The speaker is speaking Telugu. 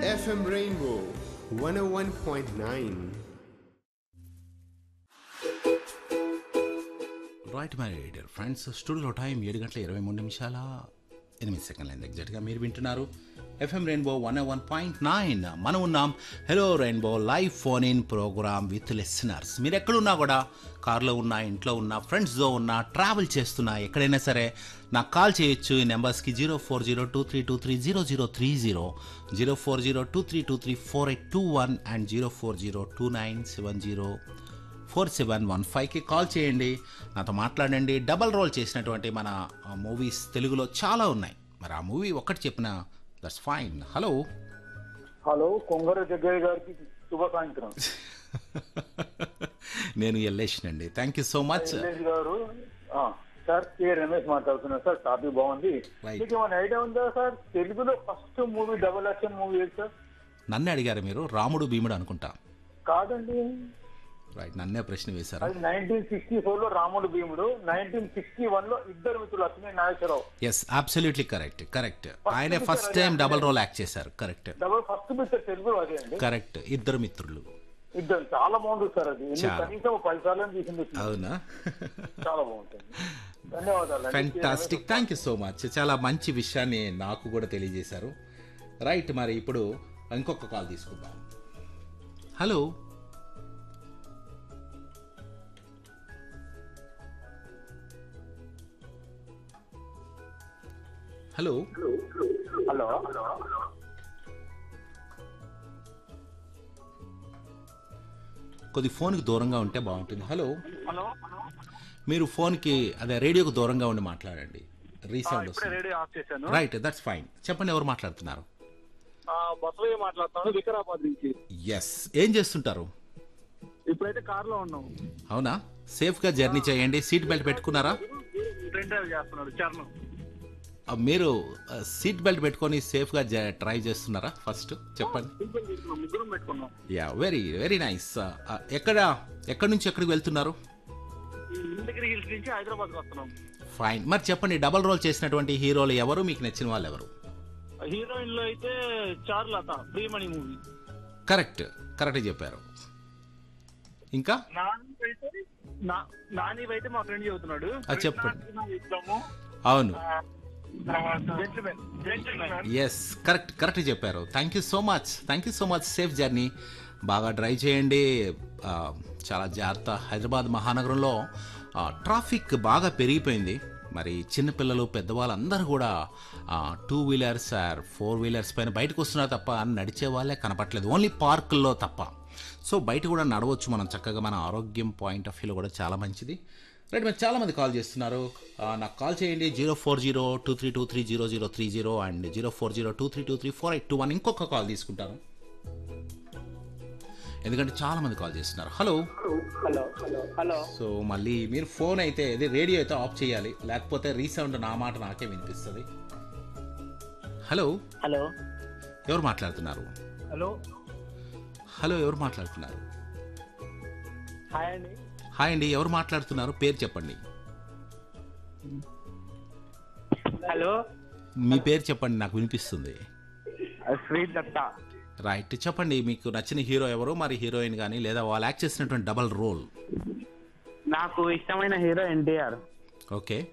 FM Rainbow 101.9. Right my dear friends స్టూడియోలో టైం ఏడు గంటల ఇరవై మూడు నిమిషాల ఎనిమిది సెకండ్ల అయింది ఎగ్జాక్ట్గా మీరు వింటున్నారు FM rainbow one one point nine మనం ఉన్నాం hello rainbow live phone in program with listeners మీరు ఎక్కడున్నా కూడా కార్లో ఉన్నా ఇంట్లో ఉన్నా ఫ్రెండ్స్తో ఉన్నా ట్రావెల్ చేస్తున్నా ఎక్కడైనా సరే నాకు కాల్ చేయొచ్చు ఈ నెంబర్స్కి zero four zero two three two three zero zero three zero zero four zero two three two three four eight two one and zero four zero two nine seven zero four seven one ఫైవ్కి కాల్ చేయండి నాతో మాట్లాడండి డబల్ రోల్ చేసినటువంటి మన మూవీస్ తెలుగులో చాలా ఉన్నాయి మరి ఆ మూవీ ఒక్కటి చెప్పిన that's fine hello hello Kongara Jaggayya గారికి శుభ సాయంత్రం నేను ఎల్లేషనండి thank you so much LS గారు ఆ, సార్ కే రమేష్ మాట్లాడుతున్నారు సార్ టాపిక్ బాగుంది Right. మీకు ఏమైనా ఐడియా ఉందా సార్ తెలుగులో first movie double action movie ఏది సార్ నన్నే అడిగారు మీరు రాముడు భీముడు అనుకుంటా కాదండి రైట్ నన్నే ప్రశ్న వేశారు అది నైన్టీన్ సిక్స్టీ ఫోర్ లో రాముడు భీముడు నైన్టీన్ సిక్స్టీ వన్ లో ఇద్దరు మిత్రులు Ashwini Nageswara Rao yes absolutely correct correct ఆయనే first time double role act చేశారు కరెక్ట్ డబుల్ ఫస్ట్ పిక్చర్ తెలుగులో అదే అండి కరెక్ట్ ఇద్దరు మిత్రులు ఇద్దరు చాలా బాగుంటుంది సార్ అది ఎన్ని చాలా. కనీసం ఒక పది సార్లు తీసింది అవునా చాలా బాగుంటుంది ధన్యవాదాలు fantastic thank you so much చాలా మంచి విషయాన్ని నాకు కూడా తెలియజేశారు రైట్ మరి ఇప్పుడు ఇంకొక కాల్ తీసుకుందాం హలో హలో హలో కొద్ది ఫోన్కి దూరంగా ఉంటే బాగుంటుంది హలో హలో మీరు ఫోన్కి అదే రేడియోకి దూరంగా ఉండి మాట్లాడండి రీసౌండ్ ఇప్పుడే వస్తుంది రేడియో ఆఫ్ చేశాను రైట్ దట్స్ ఫైన్ చెప్పండి ఎవరు మాట్లాడుతున్నారు ఆ, బసవయ్య మాట్లాడుతాను వికారాబాద్ నుంచి ఎస్ ఏం చేస్తుంటారు ఇప్పుడైతే కార్ లో ఉన్నాం అవునా సేఫ్గా జర్నీ చేయండి సీట్ బెల్ట్ పెట్టుకున్నారా ట్రైన్ డ్రైవ్ చేస్తున్నాడు చరణం ఆ, మీరు ఆ, సీట్ బెల్ట్ పెట్టుకొని సేఫ్గా జ- డ్రైవ్ చేస్తున్నారా ఫస్ట్ చెప్పండి సింపుల్ తీసుకున్నాం ముగ్గురం పెట్టుకున్నాం యా వెరీ వెరీ నైస్ ఎక్కడ ఎక్కడి నుంచి ఎక్కడికి వెళ్తున్నారు ఇంటిగిరి హిల్స్ నుంచి హైదరాబాద్ వస్తున్నాం ఫైన్ మరి చెప్పండి డబల్ రోల్ చేసినటువంటి హీరోలు ఎవరు మీకు నచ్చిన వాళ్ళు ఎవరు హీరోయిన్ లో అయితే Charulatha Priyamani movie correct correct చెప్పారు ఇంకా నాని అయితే నా- నాని అయితే మా ఫ్రెండ్ చెబుతున్నాడు అది చెప్పండి. ఇద్దాము అవును gentleman gentleman yes correct correct చెప్పారు thank you so much thank you so much safe journey బాగా డ్రైవ్ చేయండి ఆ, చాలా జాగ్రత్త హైదరాబాద్ మహానగరంలో ఆ, ట్రాఫిక్ బాగా పెరిగిపోయింది మరి చిన్నపిల్లలు పెద్దవాళ్ళందరూ కూడా two wheelers or four wheelers పైన బయటకు వస్తున్నారు తప్ప నడిచే వాళ్ళే కనపట్లేదు ఓన్లీ పార్కుల్లో తప్ప సో బయట కూడా నడవచ్చు మనం చక్కగా మన ఆరోగ్యం పాయింట్ ఆఫ్ వ్యూలో కూడా చాలా మంచిది రైట్ మరి చాలా మంది కాల్ చేస్తున్నారు ఆ, నాకు కాల్ చేయండి zero four zero two three two three zero zero three zero and zero four zero two three two three four eight two one ఇంకొక కాల్ తీసుకుంటాను ఎందుకంటే చాలా మంది కాల్ చేస్తున్నారు hello hello hello hello so మళ్ళీ మీరు ఫోన్ అయితే ఇది రేడియో అయితే ఆఫ్ చేయాలి లేకపోతే రీసౌండ్ నా మాట నాకే వినిపిస్తుంది హలో హలో ఎవరు మాట్లాడుతున్నారు హలో హలో ఎవరు మాట్లాడుతున్నారు హాయ్ అండి హాయ్ అండి ఎవరు మాట్లాడుతున్నారు పేరు చెప్పండి హలో మీ పేరు చెప్పండి నాకు వినిపిస్తుంది శ్రీ దత్త రైట్ చెప్పండి మీకు నచ్చిన హీరో ఎవరు మరి హీరోయిన్ కానీ లేదా వాళ్ళు యాక్ట్ చేసినటువంటి డబల్ రోల్ నాకు ఇష్టమైన హీరో ఎన్టీఆర్ ఓకే